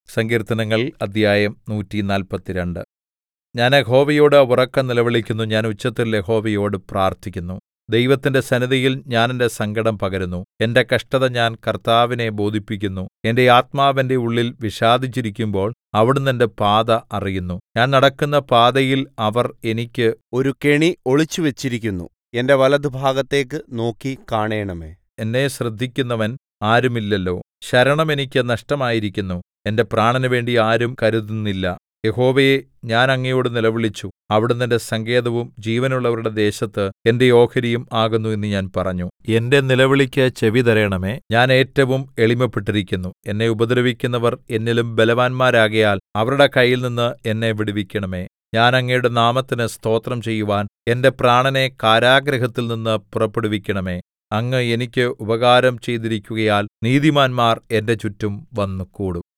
സങ്കീർത്തനങ്ങൾ അദ്ധ്യായം നൂറ്റിനാല്പത്തിരണ്ട് ഞാൻ യഹോവയോട് ഉറക്കെ നിലവിളിക്കുന്നു ഞാൻ ഉച്ചത്തിൽ യഹോവയോട് പ്രാർത്ഥിക്കുന്നു ദൈവത്തിന്റെ സന്നിധിയിൽ ഞാൻ എന്റെ സങ്കടം പകരുന്നു എന്റെ കഷ്ടത ഞാൻ കർത്താവിനെ ബോധിപ്പിക്കുന്നു എന്റെ ആത്മാവ് എന്റെ ഉള്ളിൽ വിഷാദിച്ചിരിക്കുമ്പോൾ അവിടുന്ന് എന്റെ പാത അറിയുന്നു ഞാൻ നടക്കുന്ന പാതയിൽ അവർ എനിക്ക് ഒരു കെണി ഒളിച്ചുവച്ചിരിക്കുന്നു എന്റെ വലത്തുഭാഗത്തേക്ക് നോക്കി കാണേണമേ എന്നെ ശ്രദ്ധിക്കുന്നവൻ ആരുമില്ലല്ലോ ശരണം എനിക്ക് നഷ്ടമായിരിക്കുന്നു എന്റെ പ്രാണനുവേണ്ടി ആരും കരുതുന്നില്ല യഹോവേ ഞാൻ അങ്ങയോട് നിലവിളിച്ചു അവിടുന്ന് എന്റെ സങ്കേതവും ജീവനുള്ളവരുടെ ദേശത്ത് എന്റെ ഓഹരിയും ആകുന്നു എന്ന് ഞാൻ പറഞ്ഞു എന്റെ നിലവിളിക്ക് ചെവിതരേണമേ ഞാൻ ഏറ്റവും എളിമപ്പെട്ടിരിക്കുന്നു എന്നെ ഉപദ്രവിക്കുന്നവർ എന്നിലും ബലവാന്മാരാകയാൽ അവരുടെ കയ്യിൽനിന്ന് എന്നെ വിടുവിക്കണമേ ഞാൻ അങ്ങയുടെ നാമത്തിന് സ്തോത്രം ചെയ്യുവാൻ എന്റെ പ്രാണനെ കാരാഗൃഹത്തിൽ നിന്ന് പുറപ്പെടുവിക്കണമേ അങ്ങ് എനിക്ക് ഉപകാരം ചെയ്തിരിക്കുകയാൽ നീതിമാന്മാർ എന്റെ ചുറ്റും വന്നുകൂടും